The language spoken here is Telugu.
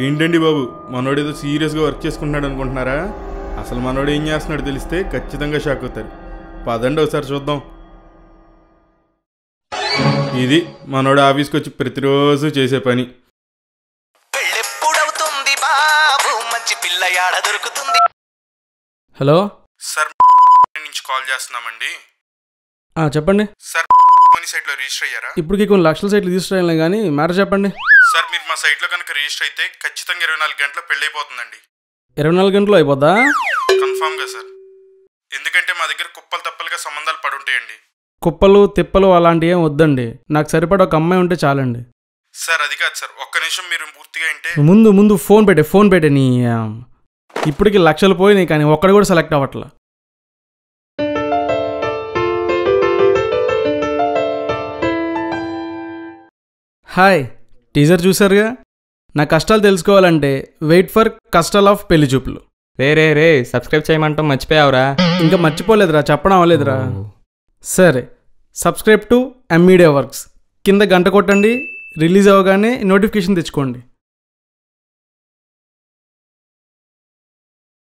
ఏంటండి బాబు మనోడు ఏదో సీరియస్గా వర్క్ చేసుకుంటున్నాడు అనుకుంటున్నారా అసలు మనోడు ఏం చేస్తున్నాడో తెలిస్తే ఖచ్చితంగా షాక్ అవుతారు పదండి ఒకసారి చూద్దాం ఇది మనోడు ఆఫీస్కి వచ్చి ప్రతిరోజు చేసే పని పెళ్ళెప్పుడవుతుంది బాబు మంచి పిల్ల యాడ దొరుకుతుంది హలో సార్ నుంచి కాల్ చేస్తున్నామండి ఆ, చెప్పండి సార్ మనీ సైట్లో రిజిస్టర్ అయ్యారా ఇప్పటికి కొన్ని లక్షల సైట్లు తీసుకురాయలే కానీ మ్యాటర్ చెప్పండి సార్ మీరు మా సైట్లో కనుక రిజిస్టర్ అయితే ఖచ్చితంగా ఇరవై నాలుగు గంటల్లో పెళ్ళి అయిపోతుందండి ఇరవై నాలుగు గంటలు అయిపోద్దా కన్ఫామ్గా సార్ ఎందుకంటే మా దగ్గర కుప్పలు తప్పలుగా సంబంధాలు పడి ఉంటాయండి కుప్పలు తిప్పలు అలాంటివి ఏం వద్దండి నాకు సరిపడ ఒక అమ్మాయి ఉంటే చాలండి సార్ అది కాదు సార్ ఒక్క నిమిషం మీరు పూర్తిగా అంటే ముందు ముందు ఫోన్ పెట్టే ఫోన్ పెట్టే నీ ఆ, ఇప్పటికి లక్షలు పోయినాయి కానీ ఒక్కడు కూడా సెలెక్ట్ అవ్వట్లా హాయ్ టీజర్ చూసారుగా నా కష్టాలు తెలుసుకోవాలంటే వెయిట్ ఫర్ కష్టాల్ ఆఫ్ పెళ్లి చూపులు రే రే రే సబ్స్క్రైబ్ చేయమంటాం మర్చిపోయావురా ఇంకా మర్చిపోలేదురా చెప్పడం అవ్వలేదురా సరే సబ్స్క్రైబ్ టు ఎమ్మీడియా వర్క్స్ కింద గంట కొట్టండి రిలీజ్ అవ్వగానే నోటిఫికేషన్ తెచ్చుకోండి